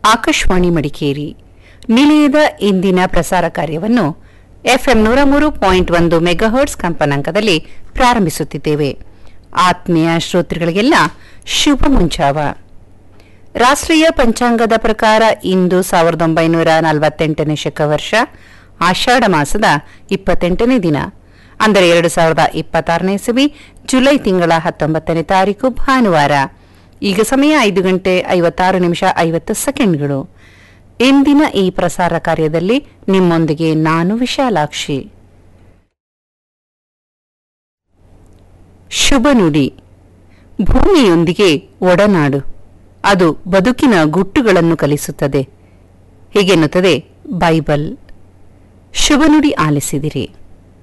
ಆಕಾಶವಾಣಿ ಮಡಿಕೇರಿ ನಿಲಯದ ಇಂದಿನ ಪ್ರಸಾರ ಕಾರ್ಯವನ್ನು ಎಫ್ಎಂ ನೂರ ಮೂರು ಪಾಯಿಂಟ್ ಒಂದು ಮೆಗಾಹರ್ಟ್ಸ್ ಕಂಪನಾಂಕದಲ್ಲಿ ಪ್ರಾರಂಭಿಸುತ್ತಿದ್ದೇವೆ ಆತ್ಮೀಯ ಶ್ರೋತೃಗಳಿಗೆಲ್ಲ ಶುಭ ಮುಂಚಾವ ರಾಷ್ಟ್ರೀಯ ಪಂಚಾಂಗದ ಪ್ರಕಾರ ಇಂದು ಸಾವಿರದ ಒಂಬೈನೂರ ನಲವತ್ತೆಂಟನೇ ಶಕ ವರ್ಷ ಆಷಾಢ ಮಾಸದ ಇಪ್ಪತ್ತೆಂಟನೇ ದಿನ ಅಂದರೆ ಎರಡು ಸಾವಿರದ ಇಪ್ಪತ್ತಾರನೇ ಇಸವಿ ಜುಲೈ ತಿಂಗಳ ಹತ್ತೊಂಬತ್ತನೇ ತಾರೀಕು ಭಾನುವಾರ ಈಗ ಸಮಯ ಐದು ಗಂಟೆ ಐವತ್ತಾರು ನಿಮಿಷ ಐವತ್ತು ಸೆಕೆಂಡ್ಗಳು ಇಂದಿನ ಈ ಪ್ರಸಾರ ಕಾರ್ಯದಲ್ಲಿ ನಿಮ್ಮೊಂದಿಗೆ ನಾನು ವಿಶಾಲಾಕ್ಷಿ ಶುಭ ನುಡಿ ಭೂಮಿಯೊಂದಿಗೆ ಒಡನಾಡು ಅದು ಬದುಕಿನ ಗುಟ್ಟುಗಳನ್ನು ಕಲಿಸುತ್ತದೆ ಹೀಗೆನ್ನುತ್ತದೆ ಬೈಬಲ್ ಶುಭ ನುಡಿ ಆಲಿಸಿದಿರಿ